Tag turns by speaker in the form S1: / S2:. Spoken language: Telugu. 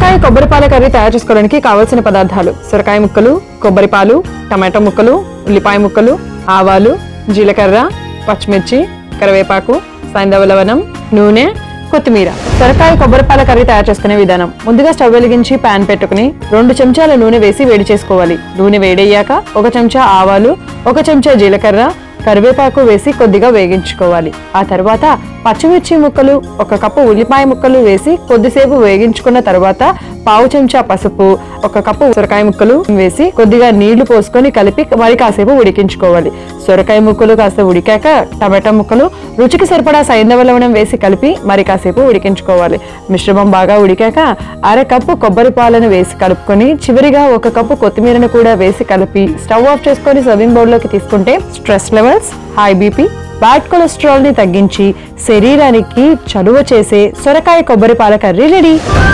S1: సొరకాయ కొబ్బరి పాల కర్రీ తయారు చేసుకోవడానికి కావలసిన పదార్థాలు సొరకాయ ముక్కలు కొబ్బరి పాలు టమాటో ముక్కలు ఉల్లిపాయ ముక్కలు ఆవాలు జీలకర్ర పచ్చిమిర్చి కరివేపాకు సైంధవ లవణం నూనె కొత్తిమీర సొరకాయ కొబ్బరి పాల కర్రీ తయారు చేసుకునే విధానం ముందుగా స్టవ్ వెలిగించి పాన్ పెట్టుకుని రెండు చెంచాల నూనె వేసి వేడి చేసుకోవాలి నూనె వేడయ్యాక ఒక చెంచా ఆవాలు ఒక చెంచా జీలకర్ర కరివేపాకు వేసి కొద్దిగా వేగించుకోవాలి ఆ తర్వాత పచ్చిమిర్చి ముక్కలు ఒక కప్పు ఉల్లిపాయ ముక్కలు వేసి కొద్దిసేపు వేగించుకున్న తర్వాత పావు చెంచా పసుపు ఒక కప్పు సొరకాయ ముక్కలు వేసి కొద్దిగా నీళ్లు పోసుకొని కలిపి మరి కాసేపు ఉడికించుకోవాలి సొరకాయ ముక్కలు కాస్త ఉడికాక టమాటా ముక్కలు రుచికి సరిపడా సైంధవ లవణం వేసి కలిపి మరి కాసేపు ఉడికించుకోవాలి మిశ్రమం బాగా ఉడికాక అర కప్పు కొబ్బరి పాలను వేసి కలుపుకొని చివరిగా ఒక కప్పు కొత్తిమీరను కూడా వేసి కలిపి స్టవ్ ఆఫ్ చేసుకొని సర్వింగ్ బౌల్లోకి తీసుకుంటే stress levels high BP bad cholesterol ని తగ్గించి శరీరానికి చలువ చేసే సొరకాయ కొబ్బరి పాల కర్రీ రెడీ